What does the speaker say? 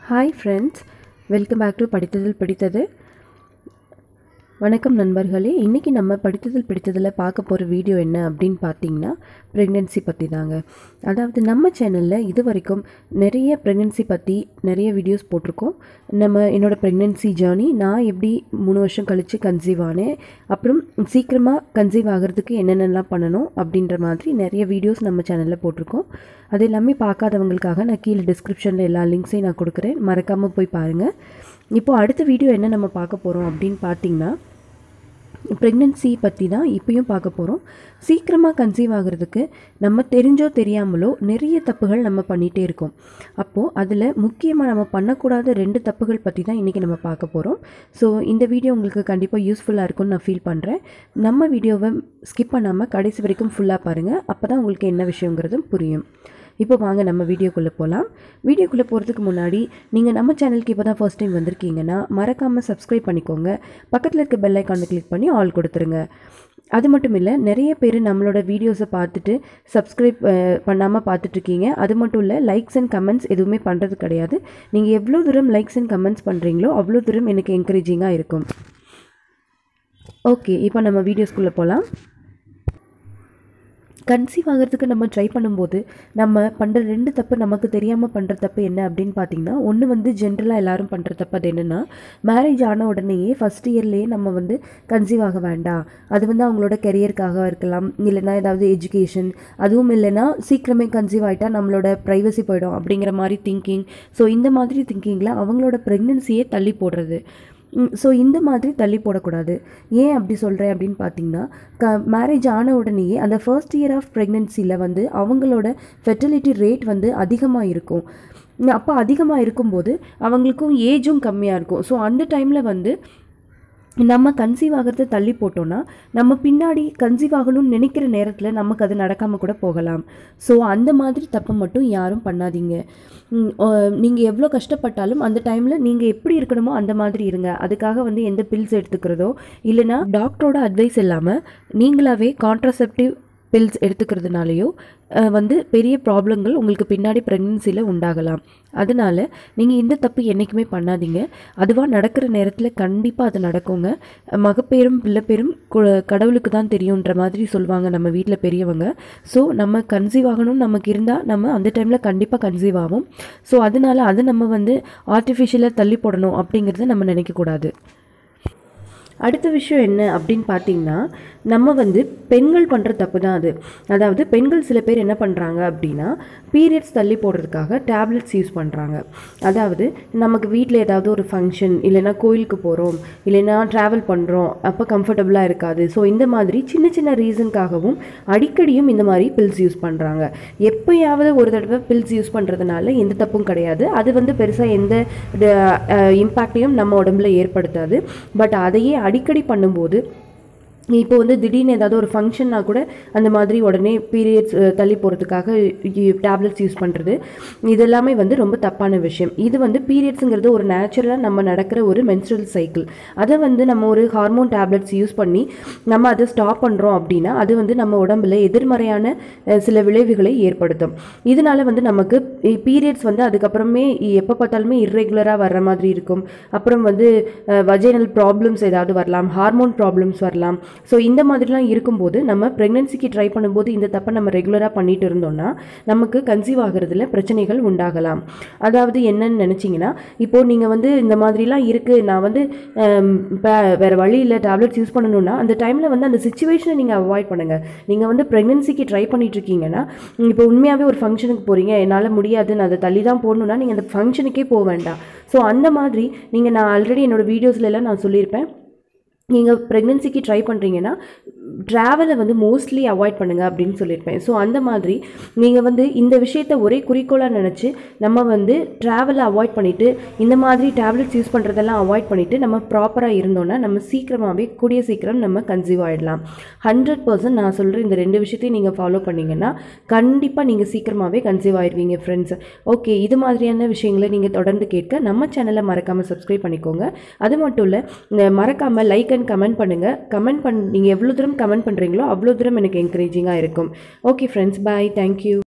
hi friends welcome back to படித்ததில் பிடித்தது வணக்கம் நண்பர்களே இன்றைக்கி நம்ம படித்ததில் பிடித்ததில் பார்க்க போகிற வீடியோ என்ன அப்படின்னு பார்த்தீங்கன்னா ப்ரெக்னென்சி பற்றி தாங்க அதாவது நம்ம சேனலில் இது வரைக்கும் நிறைய ப்ரெக்னென்சி பற்றி நிறைய வீடியோஸ் போட்டிருக்கோம் நம்ம என்னோடய ப்ரெக்னென்சி ஜேர்னி நான் எப்படி மூணு வருஷம் கழித்து கன்சீவ் ஆனேன் அப்புறம் சீக்கிரமாக கன்சீவ் ஆகிறதுக்கு என்னென்னலாம் பண்ணணும் அப்படின்ற மாதிரி நிறைய வீடியோஸ் நம்ம சேனலில் போட்டிருக்கோம் அது எல்லாமே பார்க்காதவங்களுக்காக நான் கீழே டிஸ்கிரிப்ஷனில் எல்லா லிங்க்ஸையும் நான் கொடுக்குறேன் மறக்காமல் போய் பாருங்கள் இப்போது அடுத்த வீடியோ என்ன நம்ம பார்க்க போகிறோம் அப்படின்னு பார்த்தீங்கன்னா ப்ரெக்னென்சி பற்றி தான் இப்பயும் பார்க்க போகிறோம் சீக்கிரமாக கன்சீவ் ஆகிறதுக்கு நம்ம தெரிஞ்சோ தெரியாமலோ நிறைய தப்புகள் நம்ம பண்ணிகிட்டே இருக்கோம் அப்போது அதில் முக்கியமாக நம்ம பண்ணக்கூடாத ரெண்டு தப்புகள் பற்றி தான் இன்றைக்கி நம்ம பார்க்க போகிறோம் ஸோ இந்த வீடியோ உங்களுக்கு கண்டிப்பாக யூஸ்ஃபுல்லாக இருக்கும்னு நான் ஃபீல் பண்ணுறேன் நம்ம வீடியோவை ஸ்கிப் பண்ணாமல் கடைசி வரைக்கும் ஃபுல்லாக பாருங்கள் அப்போ தான் உங்களுக்கு என்ன விஷயங்கிறதும் புரியும் இப்போ வாங்க நம்ம வீடியோக்குள்ளே போகலாம் வீடியோக்குள்ளே போகிறதுக்கு முன்னாடி நீங்கள் நம்ம சேனலுக்கு இப்போ தான் ஃபர்ஸ்ட் டைம் வந்திருக்கீங்கன்னா மறக்காமல் சப்ஸ்கிரைப் பண்ணிக்கோங்க பக்கத்தில் இருக்க பெல் ஐக்கானை கிளிக் பண்ணி ஆல் கொடுத்துருங்க அது மட்டும் இல்லை நிறைய பேர் நம்மளோட வீடியோஸை பார்த்துட்டு சப்ஸ்கிரைப் பண்ணாமல் பார்த்துட்ருக்கீங்க அது மட்டும் இல்லை லைக்ஸ் அண்ட் கமெண்ட்ஸ் எதுவுமே பண்ணுறது கிடையாது நீங்கள் எவ்வளோ தூரம் லைக்ஸ் அண்ட் கமெண்ட்ஸ் பண்ணுறீங்களோ அவ்வளோ தூரம் எனக்கு என்கரேஜிங்காக இருக்கும் ஓகே இப்போ நம்ம வீடியோஸ்குள்ளே போகலாம் கன்சீவ் ஆகிறதுக்கு நம்ம ட்ரை பண்ணும்போது நம்ம பண்ணுற ரெண்டு தப்பு நமக்கு தெரியாமல் பண்ணுற தப்பு என்ன அப்படின்னு பார்த்தீங்கன்னா ஒன்று வந்து ஜென்ரலாக எல்லாரும் பண்ணுற தப்பு அது என்னென்னா மேரேஜ் ஆன உடனேயே ஃபஸ்ட் இயர்லேயே நம்ம வந்து கன்சீவ் ஆக வேண்டாம் அது வந்து அவங்களோட கெரியருக்காக இருக்கலாம் இல்லைனா ஏதாவது எஜுகேஷன் அதுவும் இல்லைனா சீக்கிரமே கன்சீவ் ஆகிட்டா நம்மளோட ப்ரைவசி போயிடும் அப்படிங்கிற மாதிரி திங்கிங் ஸோ இந்த மாதிரி திங்கிங்கில் அவங்களோட ப்ரெக்னென்சியே தள்ளி போடுறது ஸோ இந்த மாதிரி தள்ளி போடக்கூடாது ஏன் அப்படி சொல்கிறேன் அப்படின்னு பார்த்தீங்கன்னா க மேரேஜ் ஆன உடனேயே அந்த ஃபர்ஸ்ட் இயர் ஆஃப் ப்ரெக்னென்சியில் வந்து அவங்களோட ஃபெர்டிலிட்டி ரேட் வந்து அதிகமாக இருக்கும் அப்போ அதிகமாக இருக்கும்போது அவங்களுக்கும் ஏஜும் கம்மியாக இருக்கும் ஸோ அந்த டைமில் வந்து நம்ம கன்சீவ் ஆகிறத தள்ளி போட்டோன்னா நம்ம பின்னாடி கன்சீவ் ஆகணும்னு நினைக்கிற நேரத்தில் நமக்கு அது நடக்காமல் கூட போகலாம் ஸோ அந்த மாதிரி தப்பை மட்டும் யாரும் பண்ணாதீங்க நீங்கள் எவ்வளோ கஷ்டப்பட்டாலும் அந்த டைமில் நீங்கள் எப்படி இருக்கணுமோ அந்த மாதிரி இருங்க அதுக்காக வந்து எந்த பில்ஸ் எடுத்துக்கிறதோ இல்லைனா டாக்டரோட அட்வைஸ் இல்லாமல் நீங்களாவே கான்ட்ரசெப்டிவ் பில்ஸ் எடுத்துக்கிறதுனாலையோ வந்து பெரிய ப்ராப்ளங்கள் உங்களுக்கு பின்னாடி ப்ரெக்னென்சியில் உண்டாகலாம் அதனால் நீங்கள் இந்த தப்பு என்றைக்குமே பண்ணாதீங்க அதுவாக நடக்கிற நேரத்தில் கண்டிப்பாக அது நடக்குங்க மகப்பேரும் பிள்ளைப்பேரும் கடவுளுக்கு தான் தெரியுன்ற மாதிரி சொல்லுவாங்க நம்ம வீட்டில் பெரியவங்க ஸோ நம்ம கன்சீவ் ஆகணும்னு நமக்கு இருந்தால் நம்ம அந்த டைமில் கண்டிப்பாக கன்சீவ் ஆகும் ஸோ அதனால் அதை நம்ம வந்து ஆர்டிஃபிஷியலாக தள்ளி போடணும் அப்படிங்கிறத நம்ம நினைக்கக்கூடாது அடுத்த விஷயம் என்ன அப்படின்னு பார்த்தீங்கன்னா நம்ம வந்து பெண்கள் பண்ணுற தப்பு தான் அது அதாவது பெண்கள் சில பேர் என்ன பண்ணுறாங்க அப்படின்னா பீரியட்ஸ் தள்ளி போடுறதுக்காக டேப்லெட்ஸ் யூஸ் பண்ணுறாங்க அதாவது நமக்கு வீட்டில் ஏதாவது ஒரு ஃபங்க்ஷன் இல்லைனா கோயிலுக்கு போகிறோம் இல்லைனா ட்ராவல் பண்ணுறோம் அப்போ கம்ஃபர்டபுளாக இருக்காது ஸோ இந்த மாதிரி சின்ன சின்ன ரீசனுக்காகவும் அடிக்கடியும் இந்த மாதிரி பில்ஸ் யூஸ் பண்ணுறாங்க எப்போயாவது ஒரு தடவை பில்ஸ் யூஸ் பண்ணுறதுனால எந்த தப்பும் கிடையாது அது வந்து பெருசாக எந்த இம்பேக்டையும் நம்ம உடம்புல ஏற்படுத்தாது பட் அதையே அடிக்கடி பண்ணும்போது இப்போ வந்து திடீர்னு ஏதாவது ஒரு ஃபங்க்ஷன்னா கூட அந்த மாதிரி உடனே பீரியட்ஸ் தள்ளி போகிறதுக்காக டேப்லெட்ஸ் யூஸ் பண்ணுறது இதெல்லாமே வந்து ரொம்ப தப்பான விஷயம் இது வந்து பீரியட்ஸுங்கிறது ஒரு நேச்சுரலாக நம்ம நடக்கிற ஒரு மென்ஸ்ட்ரல் சைக்கிள் அதை வந்து நம்ம ஒரு ஹார்மோன் டேப்லெட்ஸ் யூஸ் பண்ணி நம்ம அதை ஸ்டாப் பண்ணுறோம் அப்படின்னா அது வந்து நம்ம உடம்புல எதிர்மறையான சில விளைவுகளை ஏற்படுத்தும் இதனால வந்து நமக்கு பீரியட்ஸ் வந்து அதுக்கப்புறமே எப்போ பார்த்தாலுமே இர்ரெகுலராக வர்ற மாதிரி இருக்கும் அப்புறம் வந்து வஜைனல் ப்ராப்ளம்ஸ் ஏதாவது வரலாம் ஹார்மோன் ப்ராப்ளம்ஸ் வரலாம் ஸோ இந்த மாதிரிலாம் இருக்கும்போது நம்ம ப்ரெக்னென்சிக்கு ட்ரை பண்ணும்போது இந்த தப்பை நம்ம ரெகுலராக பண்ணிட்டு இருந்தோம்னா நமக்கு கன்சீவ் ஆகிறதுல பிரச்சனைகள் உண்டாகலாம் அதாவது என்னன்னு நினச்சிங்கன்னா இப்போது நீங்கள் வந்து இந்த மாதிரிலாம் இருக்குது நான் வந்து வேறு வழி இல்லை டேப்லெட்ஸ் யூஸ் பண்ணணும்னா அந்த டைமில் வந்து அந்த சுச்சுவேஷனை நீங்கள் அவாய்ட் பண்ணுங்கள் நீங்கள் வந்து ப்ரெக்னென்சிக்கு ட்ரை பண்ணிட்டு இருக்கீங்கன்னா இப்போ உண்மையாகவே ஒரு ஃபங்க்ஷனுக்கு போகிறீங்க என்னால் முடியாது நான் அதை தள்ளி தான் போகணுன்னா நீங்கள் அந்த ஃபங்க்ஷனுக்கே போக வேண்டாம் ஸோ அந்த மாதிரி நீங்கள் நான் ஆல்ரெடி என்னோடய வீடியோஸ்லாம் நான் சொல்லியிருப்பேன் நீங்கள் ப்ரெக்னென்சிக்கு ட்ரை பண்ணுறீங்கன்னா ட்ராவலை வந்து மோஸ்ட்லி அவாய்ட் பண்ணுங்கள் அப்படின்னு சொல்லியிருப்பேன் ஸோ அந்த மாதிரி நீங்கள் வந்து இந்த விஷயத்த ஒரே குறிக்கோளாக நினச்சி நம்ம வந்து ட்ராவலை அவாய்ட் பண்ணிவிட்டு இந்த மாதிரி டேப்லெட்ஸ் யூஸ் பண்ணுறதெல்லாம் அவாய்ட் பண்ணிவிட்டு நம்ம ப்ராப்பராக இருந்தோன்னா நம்ம சீக்கிரமாகவே கூடிய சீக்கிரம் நம்ம கன்சீவ் ஆகிடலாம் ஹண்ட்ரட் பர்சன்ட் நான் சொல்கிற இந்த ரெண்டு விஷயத்தையும் நீங்கள் ஃபாலோ பண்ணிங்கன்னா கண்டிப்பாக நீங்கள் சீக்கிரமாகவே கன்சீவ் ஆயிடுவீங்க ஃப்ரெண்ட்ஸ் ஓகே இது மாதிரியான விஷயங்களை நீங்கள் தொடர்ந்து கேட்க நம்ம சேனலை மறக்காமல் சப்ஸ்கிரைப் பண்ணிக்கோங்க அது மட்டும் இல்லை மறக்காமல் லைக் அண்ட் கமெண்ட் பண்ணுங்கள் கமெண்ட் பண் நீங்கள் எவ்வளோ தூரம் கமெண்ட் பண்ணுறீங்களோ அவ்வளோ தூரம் எனக்கு என்கரேஜிங்காக இருக்கும் ஓகே ஃப்ரெண்ட்ஸ் பாய் தேங்க்யூ